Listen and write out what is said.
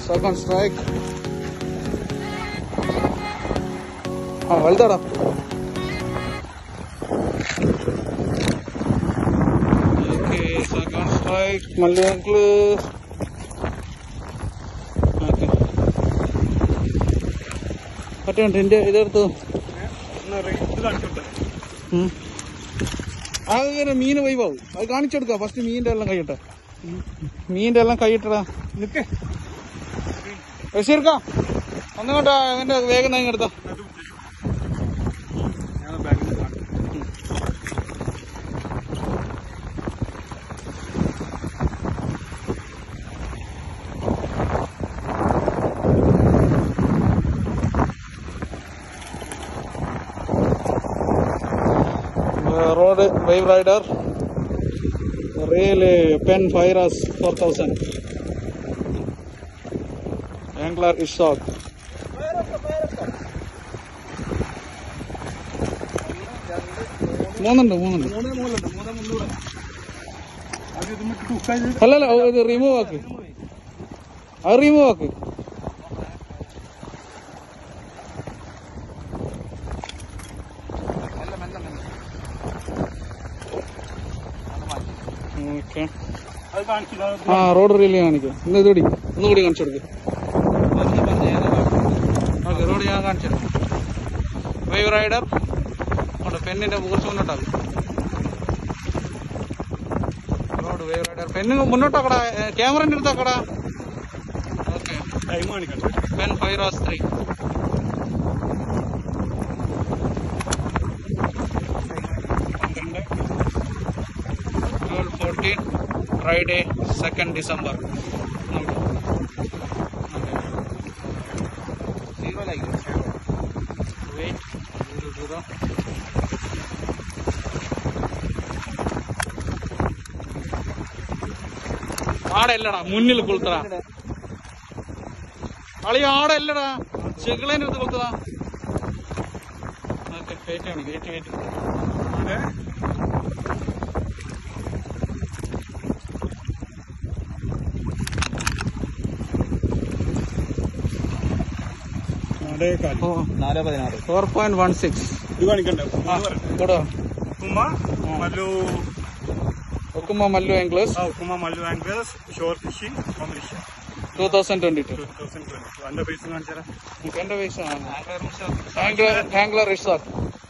Second strike ആ വലുതാടാ okay second strike Mallu uncle okay പറ്റുന്നുണ്ട് എൻ്റെ ഇതെടുത്തു ഉം. ആ ഇങ്ങനെ മീന് വൈവാവും അത് കാണിച്ചെടുക്കാം ഫസ്റ്റ് മീനിന്റെ എല്ലാം കഴിയട്ടെ മീനിന്റെ എല്ലാം കഴിയട്ടടാ നിക്ക് ബഷീർക്ക ഒന്നുകൊണ്ടാ അവന്റെ വേഗം തന്നെ എടുത്തോ rod wave rider reel Penn Fierce four thousand angler ഇഷോക്ക് മൂന്നുണ്ട് മൂന്നുണ്ട് അല്ലല്ല ഓ, ഇത് റിമൂവ് ആക്ക് അത് റിമൂവ് ആക്ക് ഓക്കെ ആ റോഡ് റീല് കാണിക്കാം ഇന്ന് ഇതുകൂടി ഒന്നുകൂടി കാണിച്ചു കൊടുക്കും ഓക്കെ റോഡ് ഞാൻ കാണിച്ചു തരാം വൈവ് റൈഡർ കൊണ്ട് പെണ്ണിന്റെ കുറച്ച് മുന്നോട്ടാകും റോഡ് വൈവ് റൈഡർ പെണ്ണ് മുന്നോട്ടാക്കടാ ക്യാമറന്റെ അടുത്താക്കടാ ഓക്കെ പെൻ ഫൈവ് റോസ് three twelve fourteen Friday second December weight zero zero ആടല്ലടാ മുന്നിൽ കൊളുത്തടാ കളി ആടല്ലടാ ചെകിളേന്റെ അടുത്ത് കൊളുത്തതാ ഓക്കെ വെയിറ്റ് ആണ് വെയിറ്റ് വെയിറ്റ് നാല് പതിനാറ് ഫോർ പോയിന്റ് വൺ സിക്സ് കൂടാ ഉപ്പുമ മല്ലു ഒക്കുമ്പോ മല്ലു ഇംഗ്ലീഷ് ആ ഉപ്പുമ Mallu anglers shore fishing competition two thousand twenty two two thousand twenty എന്റെ പൈസ കാണിച്ചാൽ എന്റെ പൈസ ആംഗ്ലർ ഇഷാഖ്